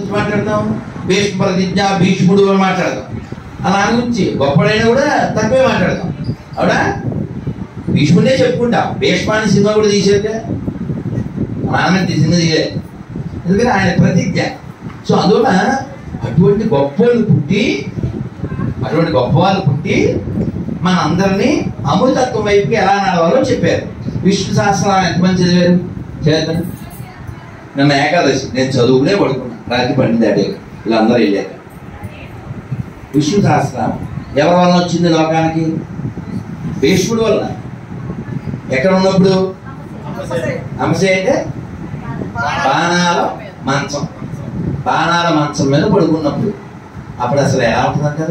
గురించి మాట్లాడతాం భీష్మ ప్రతిజ్ఞ భీష్ముడు అని మాట్లాడతాం ఆ నాన్న గురించి గొప్పడైనా కూడా తక్కువే మాట్లాడతాం అవునా భీష్ముడే చెప్పుకుంటాం భీష్మాని సినిమా కూడా తీసేదే నాన్న సినిమా తీయలే ఎందుకంటే ఆయన ప్రతిజ్ఞ సో అందువల్ల అటువంటి గొప్ప వాళ్ళు పుట్టి అటువంటి గొప్ప వాళ్ళు పుట్టి మన అందరినీ అమృతత్వం వైపుకి ఎలా నడవాలో చెప్పారు విష్ణు సహస్రాన్ని ఎంతమంది చదివారు చేద్దాం నిన్న ఏకాదశి నేను చదువుకునే పడుకున్నా రాత్రి పండి దాటాక వీళ్ళందరూ వెళ్ళాక విష్ణు సహస్రం ఎవరి వల్ల వచ్చింది లోకానికి భీష్ముడు వల్ల ఎక్కడ ఉన్నప్పుడు అంశే అంటే బాణాల మంచం బాణాల మంచం మీద పడుకున్నప్పుడు అప్పుడు అసలు ఎలా ఉంటుందంటారు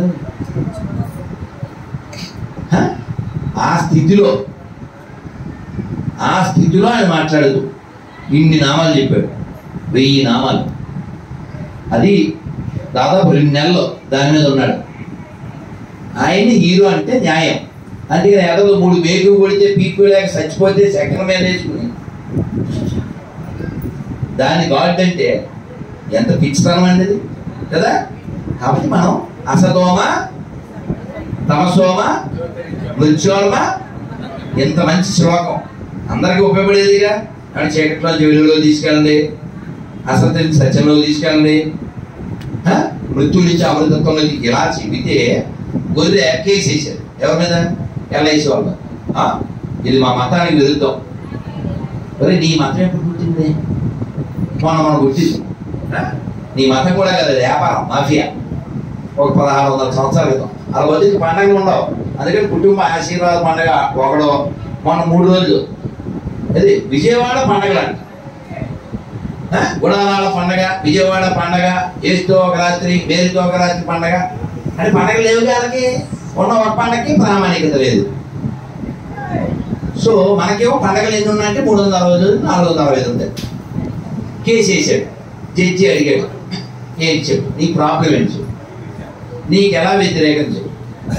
హ? ఆ స్థితిలో ఆ స్థితిలో ఆయన మాట్లాడదు ఇన్ని నామాలు చెప్పాడు వెయ్యి నామాలు అది దాదాపు రెండు నెలలు దాని మీద ఉన్నాడు ఆయన హీరో అంటే న్యాయం అందుకని ఎదలో మూడు మేకు కొడితే పీక్కోలేక చచ్చిపోతే చక్రం మీద వేసుకుని దాని గాడ్ అంటే ఎంత పిచ్చితనం అండి అది కదా కాబట్టి మనం అసతోమ తమసోమ మృత్యోర్మ ఎంత మంచి శ్లోకం అందరికీ ఉపయోగపడేదిగా అని చీకట్లో జైలులో తీసుకెళ్ళండి అసలు సత్యంలో తీసుకెళ్ళండి ఆ? మృత్యు నుంచి అమృతత్వంలో ఇలా చెబితే గొర్రె కేసేసారు ఎవరి మీద ఎల్ఐసి వాళ్ళ ఆ? ఇది మా మతానికి విరుద్ధం ఒరే నీ మతం ఎప్పుడు పుట్టింది మొన్న మనం పుట్టింది ఆ? నీ మతం కూడా కదా వ్యాపారం మాఫియా ఒక పదహారు వందల సంవత్సరాల క్రితం అలా బతికి పండగలు ఉండవు అందుకని కుటుంబ ఆశీర్వాద పండగ ఒకడు మొన్న మూడు రోజులు అది విజయవాడ పండగలు అంట ఆ? గుణాల పండగ విజయవాడ పండగ ఏసుతో ఒక రాత్రి మేరితో ఒక రాత్రి పండగ అంటే పండగ లేవు వాళ్ళకి ఉన్న ఒక పండగకి ప్రామాణికత లేదు సో మనకేమో పండగలు ఎన్ని ఉన్నాయంటే మూడు వందల అరవై ఐదు నాలుగు వందల అరవై ఐదు ఉంటాయి కేసు వేసాడు జడ్జి అడిగాడు ఏంటి చెప్పు నీ ప్రాబ్లం ఏంటి చెప్పు నీకు ఎలా వ్యతిరేకం చెప్పు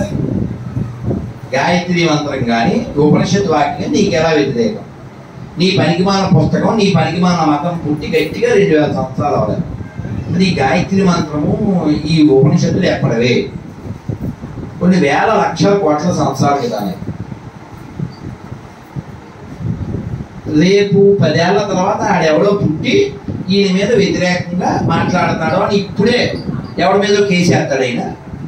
గాయత్రి మంత్రం కానీ ఉపనిషత్ వాక్యం నీకు ఎలా వ్యతిరేకం నీ పనికిమాల పుస్తకం నీ పనికిమాల మతం పుట్టి గట్టిగా రెండు వేల సంవత్సరాలు అవ్వలేదు నీ గాయత్రి మంత్రము ఈ ఉపనిషత్తులు ఎప్పటివే కొన్ని వేల లక్షల కోట్ల సంవత్సరాల క్రితమే రేపు పదేళ్ల తర్వాత ఆడెవడో పుట్టి ఈయన మీద వ్యతిరేకంగా మాట్లాడుతున్నాడు అని ఇప్పుడే ఎవడి మీద కేసేస్తాడు ఆయన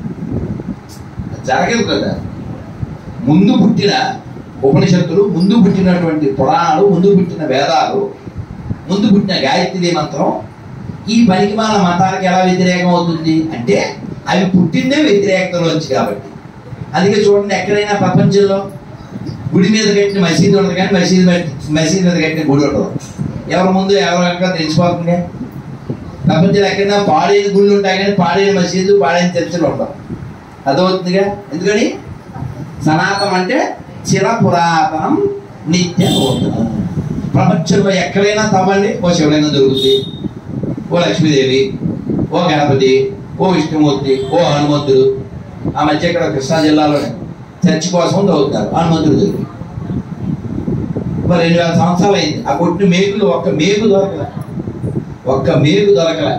జరగదు కదా ముందు పుట్టిన ఉపనిషత్తులు ముందు పుట్టినటువంటి పురాణాలు ముందు పుట్టిన వేదాలు ముందు పుట్టిన గాయత్రి మంత్రం ఈ పనికిమాల మతానికి ఎలా వ్యతిరేకం అవుతుంది అంటే అవి పుట్టిందే వ్యతిరేకతలోంచి కాబట్టి అందుకే చూడండి ఎక్కడైనా ప్రపంచంలో గుడి మీద కట్టిన మసీదు ఉండదు కానీ మసీదు పెట్టి మసీదు మీద కట్టిన గుడి ఉండదు ఎవరి ముందు ఎవరి వెనక తెలిసిపోతుంది ప్రపంచంలో ఎక్కడైనా పాడైన గుళ్ళు ఉంటాయి కానీ పాడైన మసీదు పాడైన చర్చలు ఉండవు అదవుతుందిగా ఎందుకని సనాతనం అంటే చిర పురాతనం నిత్య నూతనం ప్రపంచంలో ఎక్కడైనా తవ్వండి ఓ శివలింగం దొరుకుతుంది ఓ లక్ష్మీదేవి ఓ గణపతి ఓ విష్ణుమూర్తి ఓ హనుమంతుడు ఆ మధ్య ఇక్కడ కృష్ణా జిల్లాలోనే చర్చ్ కోసం దొరుకుతారు హనుమంతుడు దొరికి మరి రెండు వేల సంవత్సరాలు అయింది ఆ కొట్టిన మేకులు ఒక్క మేకు దొరకలే ఒక్క మేకు దొరకలే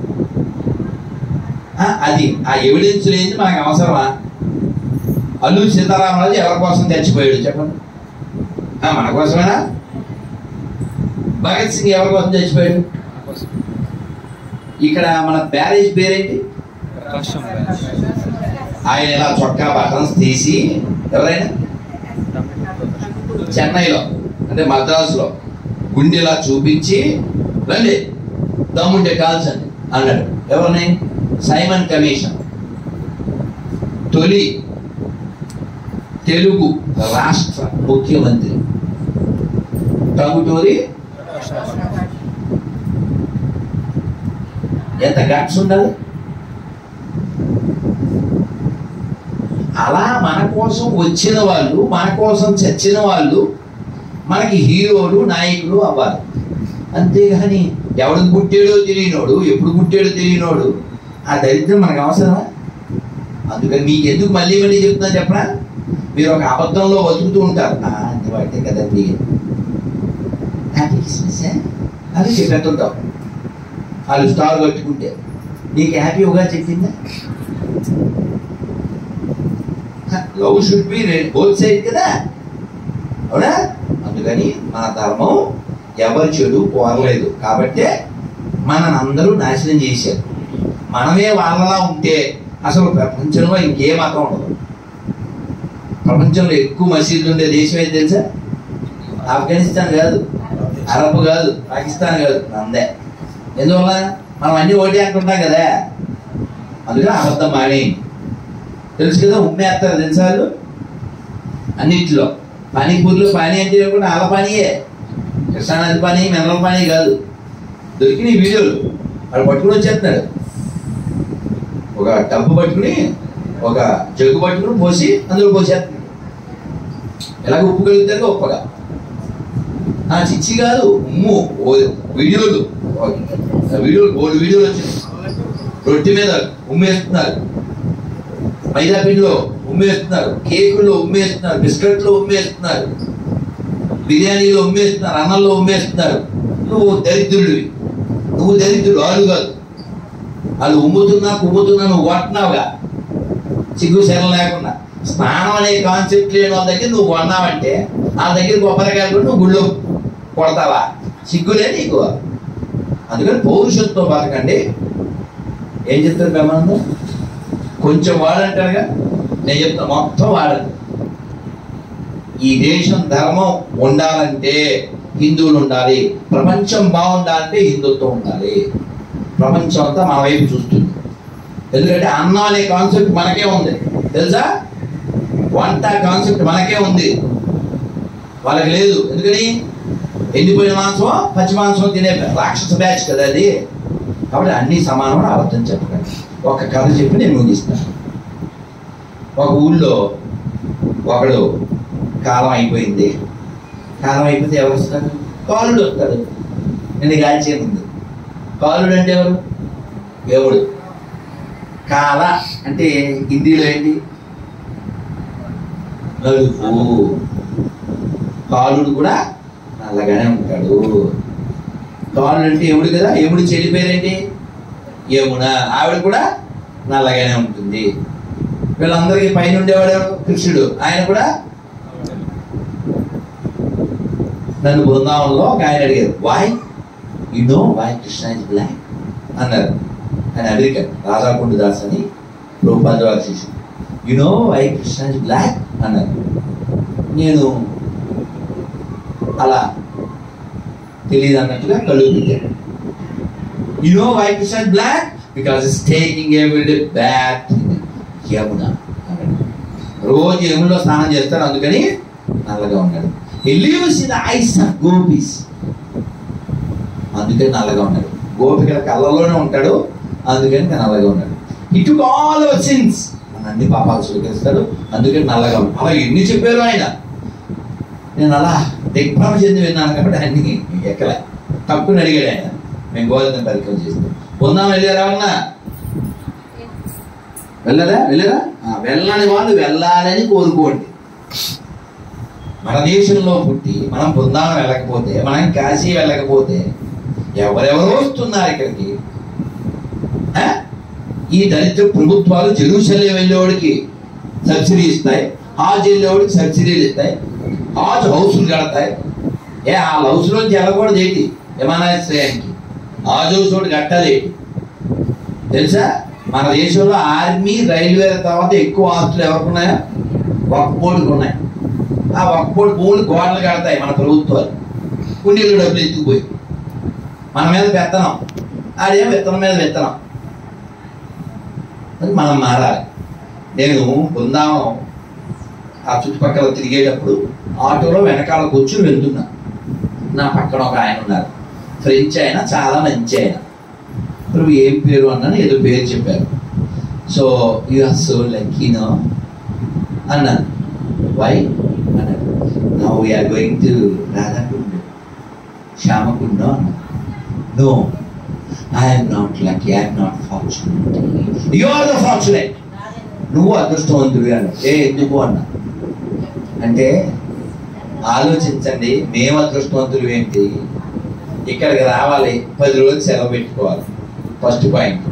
ఆ, అది ఆ ఎవిడెన్స్ లేని మనకు అవసరమా అల్లు సీతారామరాజు ఎవరి కోసం చచ్చిపోయాడు చెప్పండి ఆ, మన కోసమేనా భగత్ సింగ్ ఎవరి కోసం చచ్చిపోయాడు ఇక్కడ మన బ్యారేజ్ పేరేంటి ఆయన ఇలా చొక్కా బటన్స్ తీసి ఎవరైనా చెన్నైలో అంటే మద్రాసులో గుండెలా చూపించి రండి దమ్ముంటే కాల్చండి అన్నాడు ఎవరిని సైమన్ కమిషన్ తొలి తెలుగు రాష్ట్ర ముఖ్యమంత్రి టంగుటూరి ఎంత గట్స్ ఉండాలి అలా మన కోసం వచ్చిన వాళ్ళు మన కోసం చచ్చిన వాళ్ళు మనకి హీరోలు నాయకులు అవ్వాలి అంతేగాని ఎవడు పుట్టాడో తెలియనోడు ఎప్పుడు పుట్టాడో తెలియనోడు ఆ దరిద్రం మనకు అవసరమా అందుకని మీకు ఎందుకు మళ్ళీ మళ్ళీ చెప్తున్నా చెప్పనా మీరు ఒక అబద్ధంలో బతుకుతూ ఉంటారు "ఆ, అంత వాడితే కదండి హ్యాపీ క్రిస్మస్ అది చెప్పేస్తుంటాం వాళ్ళు స్టార్ కట్టుకుంటే నీకు హ్యాపీ ఉగా చెప్పిందా love should be both side కదా అవునా అందుకని మన ధర్మం ఎవరి చెడు కోరలేదు కాబట్టే మనని అందరూ నాశనం చేశారు మనమే వాళ్ళలా ఉంటే అసలు ప్రపంచంలో ఇంకే మతం ఉండదు ప్రపంచంలో ఎక్కువ మసీదులు ఉండే దేశం ఏది తెలుసా ఆఫ్ఘనిస్తాన్ కాదు అరబ్ కాదు పాకిస్తాన్ కాదు అందే ఎందువల్ల మనం అన్ని ఒకటి అంటుంటాం కదా అందుకని అబద్ధం మాని తెలుసు కదా ఉమ్మేస్తారు తెలుసా వాళ్ళు అన్నింటిలో పానీపూరిలో పానీ అంటే కూడా ఆల పానీయే కృష్ణానది పానీ మినరల్ పానీ కాదు దొరికిన వీడియోలు వాడు పట్టుకుని వచ్చేస్తున్నాడు ఒక డబ్బు పట్టుకుని ఒక జగ్గు పట్టుకుని పోసి అందులో పోసేస్తున్నాడు ఎలాగ ఉప్పు కలుగుతారు ఉప్పగా ఆ చిచ్చి కాదు ఉమ్ము ఓ వీడియోలు ఓ వీడియోలు ఓ వీడియోలు వచ్చినాయి రొట్టె మీద ఉమ్మేస్తున్నారు మైదా పిండిలో ఉమ్మేస్తున్నారు కేకుల్లో ఉమ్మేస్తున్నారు బిస్కెట్లో ఉమ్మేస్తున్నారు బిర్యానీలో ఉమ్మేస్తున్నారు అన్నంలో ఉమ్మేస్తున్నారు నువ్వు దరిద్రుడివి నువ్వు దరిద్రుడు వాళ్ళు కాదు వాళ్ళు ఉమ్ముతున్నా కుమ్ముతున్నా నువ్వు కొట్టినావుగా సిగ్గు శరం లేకుండా స్నానం అనే కాన్సెప్ట్ లేని వాళ్ళ దగ్గర నువ్వు కొన్నావంటే ఆ దగ్గర కొబ్బరికాయలు కూడా నువ్వు గుళ్ళో కొడతావా సిగ్గులే నీకు అందుకని పౌరుషత్వం బతకండి ఏం చెప్తారు బ్రహ్మానందం కొంచెం వాడంటారుగా నేను చెప్తా మొత్తం వాడండి ఈ దేశం ధర్మం ఉండాలంటే హిందువులు ఉండాలి ప్రపంచం బాగుండాలంటే హిందుత్వం ఉండాలి ప్రపంచం అంతా మన వైపు చూస్తుంది ఎందుకంటే అన్నం అనే కాన్సెప్ట్ మనకే ఉంది తెలుసా వంట కాన్సెప్ట్ మనకే ఉంది వాళ్ళకి లేదు ఎందుకని ఎండిపోయిన మాంసం పచ్చి మాంసం తినే రాక్షస బ్యాచ్ కదా అది కాబట్టి అన్ని సమానం అబద్ధం చెప్పకండి ఒక కథ చెప్పి నేను ముగిస్తాను ఒక ఊళ్ళో ఒకడు కాలం అయిపోయింది కాలం అయిపోతే ఎవరు వస్తారు కాలుడు వస్తాడు నేను గాల్చే ముందు కాలుడు అంటే ఎవరు దేవుడు కాల అంటే హిందీలో ఏంటి నలుపు కాలుడు కూడా నల్లగానే ఉంటాడు కాలుడు అంటే ఎముడు కదా ఎముడు చెల్లి పేరేంటి యమున ఆవిడ కూడా నల్లగానే ఉంటుంది వీళ్ళందరికీ పైన ఉండేవాడు ఎవరు? కృష్ణుడు ఆయన కూడా నన్ను బృందావనంలో ఒక ఆయన అడిగారు వాయ్ యు నో వాయ్ కృష్ణ ఇస్ బ్లాక్ అన్నారు ఆయన అమెరికన్ రాధాకుండు దాస్ అని రూపాది వారి శిష్యుడు you know why Krishna is black అన్నారు నేను అలా తెలియదు అన్నట్టుగా కళ్ళు పెట్టాను you know why Krishna is black because is taking every back Yamuna అన్నాడు. రోజు యమునలో స్నానం చేస్తారు అందుకని నల్లగా ఉన్నాడు He lives in the eyes of gopis. అందుకని నల్లగా ఉన్నాడు గోపికల కళ్ళలోనే ఉంటాడు అందుకని నల్లగా ఉన్నాడు ఇటు ఆల్ అవర్ సిన్స్ మన అన్ని పాపాలు స్వీకరిస్తాడు అందుకని నల్లగా ఉన్నాడు అలా ఎన్ని చెప్పారు ఆయన నేను అలా దిగ్భ్రమ చెంది విన్నాను కాబట్టి అన్ని ఎక్కలే తక్కువ అడిగాడు ఆయన మేము గోధుమ పరికరం చేస్తాం పొందాం వెళ్ళారా ఉన్నా వెళ్ళరా వెళ్ళరా ఆ, వెళ్ళని వాళ్ళు వెళ్ళాలని కోరుకోండి మన దేశంలో పుట్టి మనం బృందావనం వెళ్ళకపోతే మనం కాశీ వెళ్ళకపోతే ఎవరెవరో వస్తున్నారు ఇక్కడికి ఆ? ఈ దరిద్ర ప్రభుత్వాలు జెరూసలేం వెళ్ళేవాడికి సబ్సిడీ ఇస్తాయి హాజ్ వెళ్ళేవాడికి సబ్సిడీలు ఇస్తాయి హాజ్ హౌసులు కడతాయి ఏ ఆ హౌస్లోంచి వెళ్ళకూడదు ఏంటి విమానాశ్రయానికి హాజ్ హౌస్ ఒకటి కట్టాలి ఏంటి తెలుసా మన దేశంలో ఆర్మీ రైల్వే తర్వాత ఎక్కువ ఆస్తులు ఎవరికి ఉన్నాయా ఒక్క బోర్డుకి ఉన్నాయి ఆ ఒక్క బోర్డు భూములు గోడలు కడతాయి మన ప్రభుత్వాలు కుండీలు డబ్బులు ఎత్తుకుపోయి మన మీద పెత్తనం ఆడేం విత్తనం మీద విత్తనం అది మనం మారాలి నేను బృందావనం ఆ చుట్టుపక్కల తిరిగేటప్పుడు ఆటోలో వెనకాల కూర్చుని వెళ్తున్నా నా పక్కన ఒక ఆయన ఉన్నారు ఫ్రెంచ్ ఆయన చాలా మంచి ఆయన ప్రభు ఏం పేరు అన్నాను ఏదో పేరు చెప్పారు సో యు ఆర్ సో లక్కీనో అన్నాను వై అన్నాడు now we are going to Radhakunda Shyamakunda అన్నాను no I'm not lucky I'm not fortunate you are the fortunate నువ్వు అదృష్టవంతుడు అన్న ఏ ఎందుకు అన్నా అంటే ఆలోచించండి మేము అదృష్టవంతులు ఏంటి ఇక్కడికి రావాలి పది రోజులు సెలవు పెట్టుకోవాలి ఫస్ట్ పాయింట్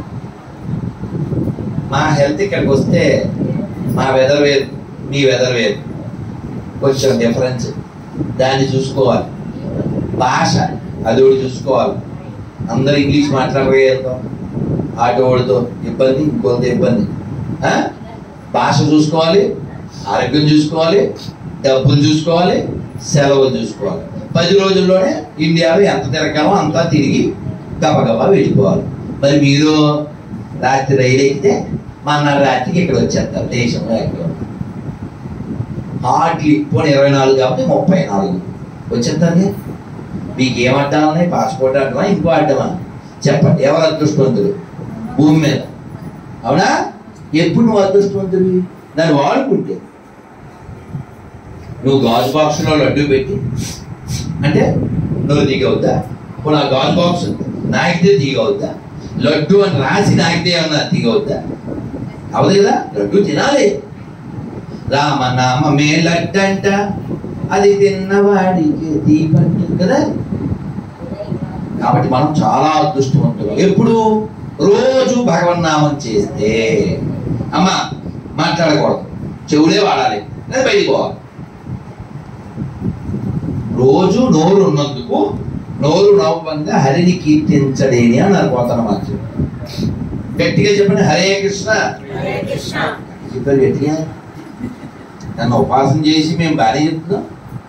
మా హెల్త్ ఇక్కడికి వస్తే మా వెదర్ వేరు మీ వెదర్ వేరు కొంచెం డిఫరెన్స్ దాన్ని చూసుకోవాలి భాష అది ఒకటి చూసుకోవాలి అందరు ఇంగ్లీష్ మాట్లాడగలుగుతాం ఆటో వాడితో ఇబ్బంది ఇంకొంత ఇబ్బంది ఆ? భాష చూసుకోవాలి ఆరోగ్యం చూసుకోవాలి డబ్బులు చూసుకోవాలి సెలవులు చూసుకోవాలి పది రోజుల్లోనే ఇండియాలో ఎంత తిరగాలో అంతా తిరిగి గబగబా వెళ్ళిపోవాలి మరి మీరు రాత్రి రైలు ఎక్కితే మన రాత్రికి ఇక్కడ వచ్చేస్తారు దేశంలో ఎక్కడ హార్డ్లీ పోనీ ఇరవై నాలుగు కాబట్టి ముప్పై నాలుగు వచ్చేస్తారు మీకు ఏం అడ్డాలు ఉన్నాయి పాస్పోర్ట్ అడ్డమా ఇంకో అడ్డమా చెప్పండి ఎవరు అదృష్టవంతుడు భూమి మీద అవునా ఎప్పుడు నువ్వు అదృష్టవంతుడివి దాన్ని వాడుకుంటే నువ్వు గాజు బాక్స్లో లడ్డు పెట్టి అంటే నువ్వు దిగవుద్దా ఇప్పుడు ఆ గాజు బాక్స్ నాకితే దిగవుద్దా లడ్డు అని రాసి నాకితే ఏమన్నా దిగవుద్దా అవదు కదా లడ్డు తినాలి రామ నామమే లడ్డంట అది తిన్నవాడికి దీపంట కదా కాబట్టి మనం చాలా అదృష్టవంతులు ఎప్పుడు రోజు భగవన్నామం చేస్తే అమ్మా మాట్లాడకూడదు చెవులే వాడాలి లేదా బయటికి పోవాలి రోజు నోరు ఉన్నందుకు నోరు నవ్వంగా హరిని కీర్తించడేని అన్నారు పోతన మార్చి గట్టిగా చెప్పండి హరే కృష్ణ హరే కృష్ణ చెప్పారు గట్టిగా నన్ను ఉపాసన చేసి మేము బాగానే చెప్తున్నాం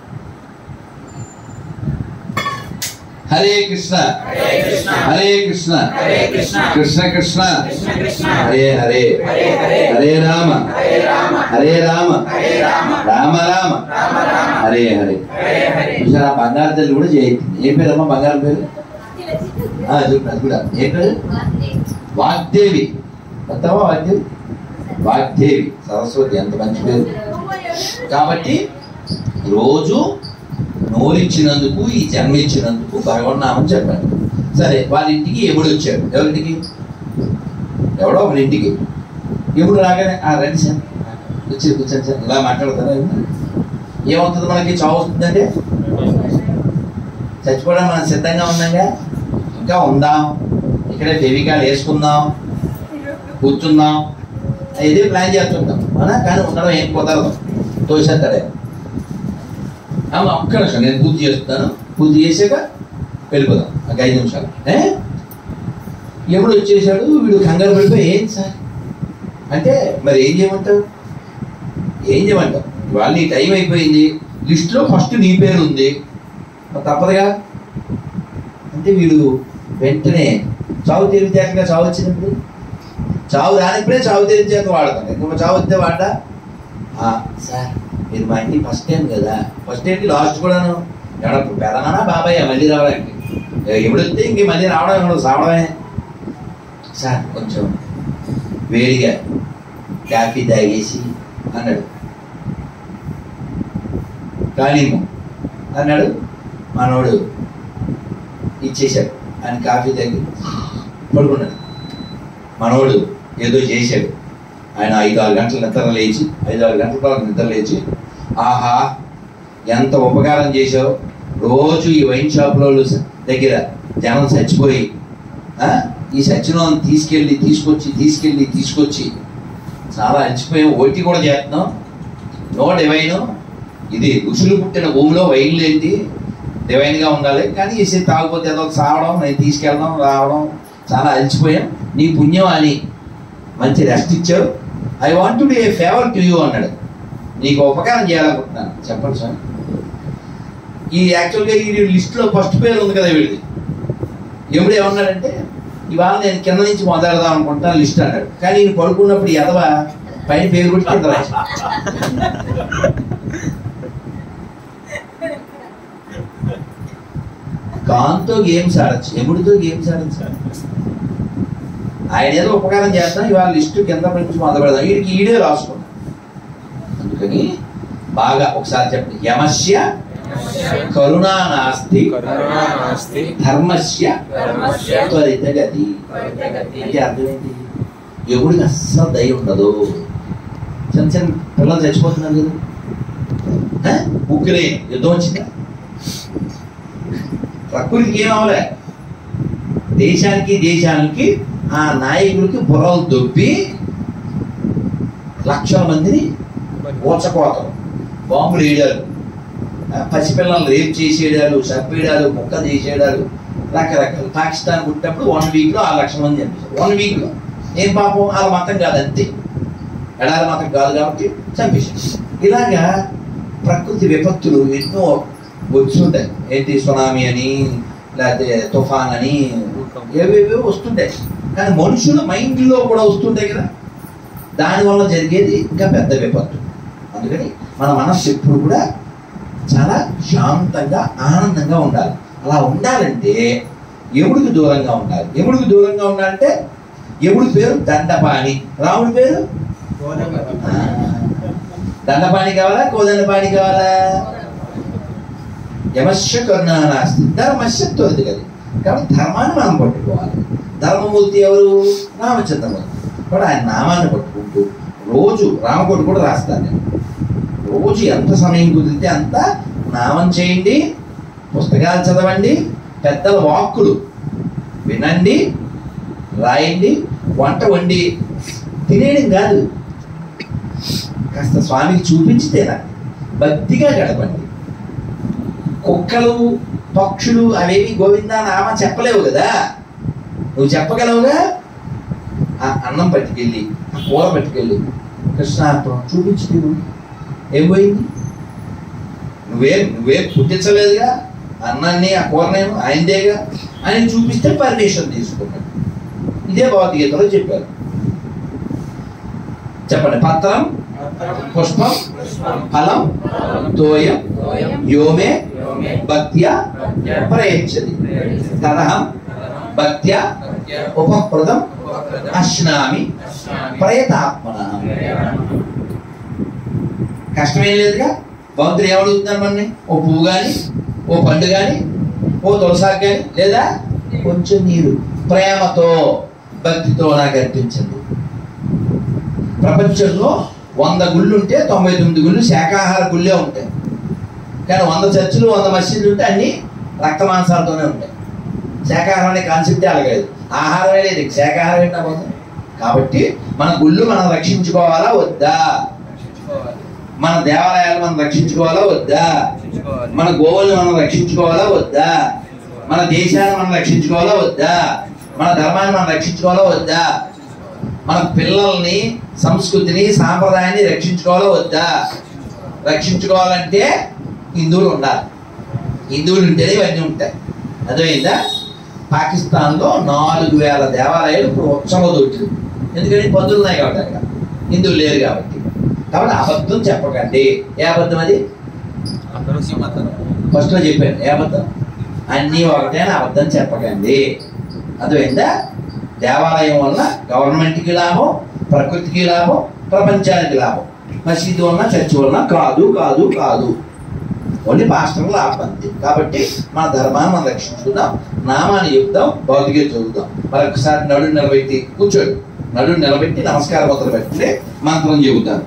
హరే కృష్ణ హరే కృష్ణ హరే కృష్ణ హరే కృష్ణ కృష్ణ కృష్ణ కృష్ణ కృష్ణ హరే హరే హరే హరే హరే రామ హరే రామ హరే రామ హరే రామ రామ రామ రామ రామ హరే హరే హరే హరే చూసారా ఆ బంగారు తల్లి కూడా చేయించింది ఏం పేరమ్మా బంగారు పేరు ఆ, చెప్పు అది కూడా ఏం పేరు వాగ్దేవి కొత్తవా వాగ్దేవి వాగ్దేవి సరస్వతి ఎంత మంచి పేరు కాబట్టి రోజు నోరిచ్చినందుకు ఈ జన్మ ఇచ్చినందుకు భగవన్నామని చెప్పాడు సరే వాళ్ళ ఇంటికి ఎప్పుడు వచ్చాడు ఎవరింటికి ఎవడో ఒకరి ఇంటికి ఎప్పుడు రాగానే ఆ రండి సార్ వచ్చి కూర్చొని సార్ ఇలా మాట్లాడతారా ఏమవుతుంది మనకి చావు వస్తుందంటే చచ్చిపోవడం మనం సిద్ధంగా ఉన్నాగా ఇంకా ఉందాం ఇక్కడే ఫెవికాల్ వేసుకుందాం కూర్చుందాం ఇదే ప్లాన్ చేస్తుంటాం అవునా కానీ ఉండడం ఏం కుదరదు తోసేస్తాడే అమ్మ ఒక్క నిమిషం నేను పూర్తి చేస్తాను పూర్తి చేసాక వెళ్ళిపోదాం ఒక ఐదు నిమిషాలు ఏ? ఎప్పుడు వచ్చేసాడు వీడు కంగారు పడిపోయి ఏం సార్ అంటే మరి ఏం చేయమంటావు ఏం చేయమంటావు ఇవాళ నీ టైం అయిపోయింది లిస్ట్లో ఫస్ట్ నీ పేరు ఉంది మరి తప్పదుగా అంటే వీడు వెంటనే చావు తెలివితేటగా చావు వచ్చినప్పుడు చావు రానిప్పుడే చావు తెలివితేట వాడతాం ఇంకా చావు వస్తే వాడా ఆ, సార్ మీరు మా ఇంటికి ఫస్ట్ టైం కదా ఫస్ట్ ఏంటి లాస్ట్ కూడాను ఎవడప్పుడు పెదనానా బాబాయ్ మళ్ళీ రావడానికి ఎప్పుడు వస్తే ఇంక మళ్ళీ రావడం ఎవడు సావడమే సార్ కొంచెం వేడిగా కాఫీ తాగేసి అన్నాడు కానీము అన్నాడు మనోడు ఇచ్చేశాడు ఆయన కాఫీ తాగి పడుకున్నాడు మనోడు ఏదో చేశాడు ఆయన ఐదు ఆరు గంటల నిద్ర లేచి ఐదు ఆరు గంటల తర్వాత నిద్ర లేచి ఆహా ఎంత ఉపకారం చేశావు రోజు ఈ వైన్ షాప్లో దగ్గర జనం చచ్చిపోయి ఆ, ఈ సచ్చినం తీసుకెళ్ళి తీసుకొచ్చి తీసుకెళ్ళి తీసుకొచ్చి చాలా అలసిపోయాం ఒట్టి కూడా చేస్తున్నాం నో డివైన్ ఇది ఋషులు పుట్టిన భూమిలో వైన్లు ఏంటి డివైన్గా ఉండాలి కానీ ఈ తాగిపోతే ఏదో ఒకటి సావడం నేను తీసుకెళ్ళడం రావడం చాలా అలసిపోయాం నీ పుణ్యం అని మంచి రెస్ట్ ఇచ్చావు I want to a favour to you అన్నాడు నీకు ఉపకారం చేయాలనుకుంటున్నాను చెప్పండి సార్ ఈ యాక్చువల్గా ఈ లిస్ట్లో ఫస్ట్ పేరు ఉంది కదా వీడిది ఎప్పుడు ఏమన్నాడంటే ఇవాళ నేను కింద నుంచి మొదలెడదాం అనుకుంటా లిస్ట్ అన్నాడు కానీ ఈయన పడుకున్నప్పుడు ఎదవ పైన పేరు కూడా కింద రాశాడు. కాంతో గేమ్స్ ఆడచ్చు ఎముడితో గేమ్స్ ఆడచ్చు ఆయన ఏదో ఉపకారం చేస్తాం ఇవాళ లిస్టు కింద నుంచి మొదలు పెడదాం వీడికి ఈడే రాసుకున్నాం అందుకని బాగా ఒకసారి చెప్పండి యమస్య కరుణా నాస్తి కరుణా నాస్తి ధర్మస్య ధర్మస్య త్వరితగతి త్వరితగతి. అంటే అర్థం ఏంటి ఎగుడికి అస్సలు దయ ఉండదు చిన్న చిన్న పిల్లలు చచ్చిపోతున్నారు కదా ఆ? ఉక్రెయిన్ యుద్ధం వచ్చిందా ప్రకృతికి ఏం అవలే దేశానికి దేశానికి ఆ నాయకుడికి బుర్రలు దొబ్బి లక్షల మందిని ఊచకోతలు బాంబులు వేయడాలు ఆ, పసిపిల్లలు రేప్ చేసేయడాలు చంపేయడాలు ముక్క చేసేయడాలు రకరకాలు పాకిస్తాన్ పుట్టినప్పుడు వన్ వీక్లో ఆరు లక్షల మంది చంపేశారు వన్ వీక్లో ఏం పాపం వాళ్ళ మతం కాదు అంతే ఎడారి మతం కాదు కాబట్టి చంపేశారు ఇలాగా ప్రకృతి విపత్తులు ఎన్నో వస్తుంటాయి ఏంటి సునామీ అని లేకపోతే తుఫాన్ అని ఏవేవో వస్తుంటాయి కానీ మనుషుల మైండ్లో కూడా వస్తుంటాయి కదా దానివల్ల జరిగేది ఇంకా పెద్ద విపత్తు అందుకని మన మనస్సు ఎప్పుడు కూడా చాలా శాంతంగా ఆనందంగా ఉండాలి అలా ఉండాలంటే ఎముడికి దూరంగా ఉండాలి ఎముడికి దూరంగా ఉండాలంటే ఎముడి పేరు దండపాణి రాముడి పేరు ఆ, దండపాణి కావాలా కోదండపాణి కావాలా యమస్య కరుణానాస్తి ధర్మస్య తొలిది కదా కాబట్టి ధర్మాన్ని మనం పట్టుకోవాలి ధర్మమూర్తి ఎవరు రామచంద్రమూర్తి కూడా ఆయన నామాన్ని పట్టుకుంటూ రోజు రామకోటి కూడా రాస్తాను నేను రోజు ఎంత సమయం కుదిరితే అంత నామం చేయండి పుస్తకాలు చదవండి పెద్దల వాక్కులు వినండి రాయండి వంట వండి తినేయడం కాదు కాస్త స్వామికి చూపించి తినండి భక్తిగా గడపండి కుక్కలు పక్షులు అవేవి గోవిందా నామ చెప్పలేవు కదా నువ్వు చెప్పగలవుగా ఆ అన్నం పట్టుకెళ్ళి ఆ కూర పట్టుకెళ్ళి కృష్ణార్పణం చూపించి తిను ఏం పోయింది నువ్వేం నువ్వేం పుట్టించలేదుగా అన్నాన్ని ఆ కూరనేమో ఆయనదేగా ఆయన చూపిస్తే పర్మిషన్ తీసుకున్నాడు ఇదే భగవద్గీతలో చెప్పారు చెప్పండి పత్రం పుష్పం ఫలం తోయం యోమే భక్త్యా ప్రయచ్చది తదహం భక్త్యా ఉపహృతం అశ్నామి ప్రయతాత్మన కష్టమేం లేదుగా భగవంతుడు ఏమడుగుతున్నాడు మనని ఓ పువ్వు కానీ ఓ పండు కానీ ఓ తులసాకు కానీ లేదా కొంచెం నీరు ప్రేమతో భక్తితో నాకు అర్పించండి ప్రపంచంలో వంద గుళ్ళు ఉంటే తొంభై తొమ్మిది గుళ్ళు శాకాహార గుళ్ళే ఉంటాయి కానీ వంద చర్చిలు వంద మసీదులు ఉంటే అన్ని రక్త మాంసాలతోనే ఉంటాయి శాకాహారం అనే కాన్సెప్టే అలాగలేదు ఆహారమే లేదు ఇక శాకాహారం ఏంటా పోతుంది కాబట్టి మన గుళ్ళు మనం రక్షించుకోవాలా వద్దా మన దేవాలయాలు మనం రక్షించుకోవాలా వద్దా మన గోవుల్ని మనం రక్షించుకోవాలా వద్దా మన దేశాన్ని మనం రక్షించుకోవాలా వద్దా మన ధర్మాన్ని మనం రక్షించుకోవాలా వద్దా మన పిల్లల్ని సంస్కృతిని సాంప్రదాయాన్ని రక్షించుకోవాలా వద్దా రక్షించుకోవాలంటే హిందువులు ఉండాలి హిందువులు ఉంటేనే ఇవన్నీ ఉంటాయి అర్థమైందా పాకిస్తాన్లో నాలుగు వేల దేవాలయాలు ఇప్పుడు ఉత్సవ దొట్టింది ఎందుకంటే పందులు ఉన్నాయి కాబట్టి అక్కడ హిందువులు లేరు కాబట్టి కాబట్టి అబద్ధం చెప్పకండి ఏ అబద్ధం అది ఫస్ట్ లో చెప్పాను ఏ అబద్ధం అన్నీ ఒకటే అని అబద్ధం చెప్పకండి అర్థమైందా దేవాలయం వల్ల గవర్నమెంట్కి లాభం ప్రకృతికి లాభం ప్రపంచానికి లాభం మసీదు వలన చర్చి వలన కాదు కాదు కాదు ఓన్లీ పాస్టర్లు లాభం అంతే కాబట్టి మన ధర్మాన్ని మనం రక్షించుకుందాం నామాన్ని చెప్దాం భౌతిక చదువుదాం మరొకసారి నడు నిలబెట్టి కూర్చోండి నడు నిలబెట్టి నమస్కారం మొదలు పెట్టండి మంత్రం చెబుతాను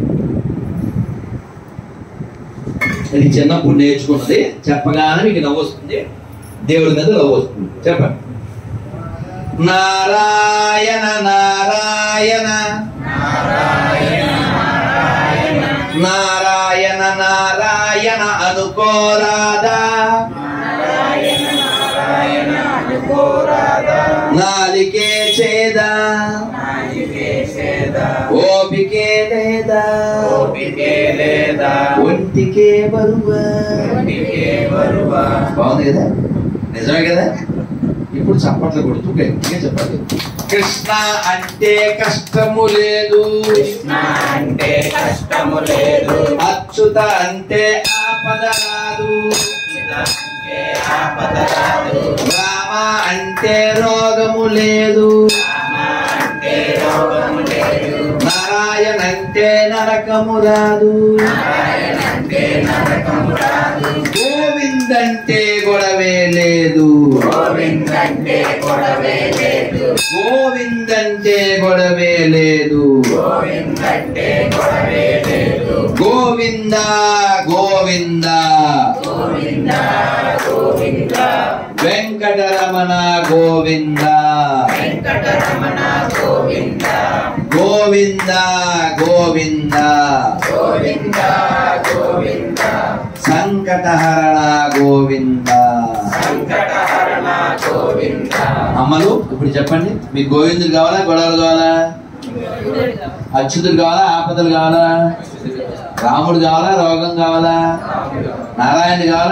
ఇది చిన్నప్పుడు నేర్చుకున్నది చెప్పగానే మీకు నవ్వు వస్తుంది దేవుడి మీద నవ్వు వస్తుంది చెప్పండి నారాయణ నారాయణ నారాయణ నారాయణ అనుకోరాదా నాలికే చేదా ఓపికే లేదా ఒంటికే బరువా బాగుంది కదా నిజమే కదా ఇప్పుడు చప్పట్లు కొడుతూ గట్టిగా చెప్పాలి కృష్ణ అంటే కష్టము లేదు అంటే కష్టము లేదు అచ్యుత అంటే ఆపద రాదు అంటే ఆపద రాదు రామ అంటే రోగము లేదు రామ అంటే రోగము లేదు నారాయణ అంటే నరకము రాదు నారాయణ అంటే నరకము రాదు గోవింద్ అంటే గొడవే లేదు గోవింద్ అంటే గొడవే లేదు గోవింద్ అంటే గొడవే లేదు గోవింద్ అంటే గొడవే లేదు గోవింద గోవింద గోవింద గోవింద వెంకటరమణ గోవింద వెంకటరమణ వెంకటరమణ గోవింద గోవింద గోవింద గోవింద గోవింద సంకటహరణ గోవింద సంకటహరణ గోవింద అమ్మలు ఇప్పుడు చెప్పండి మీకు గోవిందులు కావాలా గొడవలు కావాలా అచ్యుతులు కావాలా ఆపదలు కావాలా రాముడు కావాలా రోగం కావాలా నారాయణ కావాలా